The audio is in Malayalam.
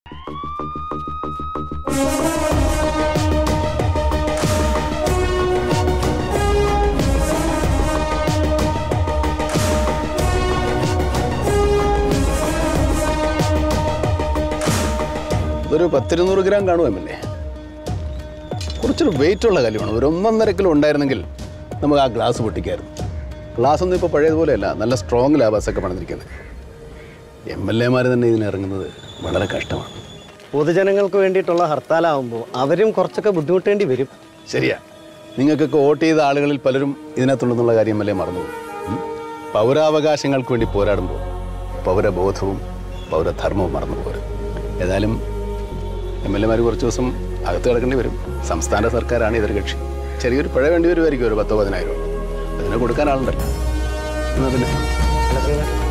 ഇതൊരു പത്തിരുന്നൂറ് ഗ്രാം കാണും എം എൽ എ കുറച്ചൊരു വെയിറ്റ് ഉള്ള കല്ലുമാണ് ഒരു ഒന്നൊന്നര കിലോ ഉണ്ടായിരുന്നെങ്കിൽ നമുക്ക് ആ ഗ്ലാസ് പൊട്ടിക്കായിരുന്നു ഗ്ലാസ് ഒന്നും ഇപ്പോൾ പഴയതുപോലെയല്ല നല്ല സ്ട്രോങ് ലാബാസൊക്കെ പണിതിരിക്കുന്നത് എം എൽ എമാർ തന്നെ ഇതിന് ഇറങ്ങുന്നത് വളരെ കഷ്ടമാണ് പൊതുജനങ്ങൾക്ക് വേണ്ടിയിട്ടുള്ള ഹർത്താലാവുമ്പോൾ അവരും കുറച്ചൊക്കെ ബുദ്ധിമുട്ടേണ്ടി വരും ശരിയാ നിങ്ങൾക്കൊക്കെ വോട്ട് ചെയ്ത ആളുകളിൽ പലരും ഇതിനകത്തുണ്ടെന്നുള്ള കാര്യം എം എൽ എ മറന്നുപോകും ഉം? പൗരാവകാശങ്ങൾക്ക് വേണ്ടി പോരാടുമ്പോൾ പൗരബോധവും പൗരധർമ്മവും മറന്നു പോരും ഏതായാലും എം എൽ എമാർ കുറച്ച് ദിവസം അകത്ത് കിടക്കേണ്ടി വരും സംസ്ഥാന സർക്കാരാണ് എതിർകക്ഷി ചെറിയൊരു പിഴ വേണ്ടി വരുമായിരിക്കും ഒരു പത്തോ പതിനായിരം അതിന് കൊടുക്കാൻ ആളുണ്ടല്ലോ എന്നാൽ പിന്നെ അല്ല, ശ്രീധരൻ,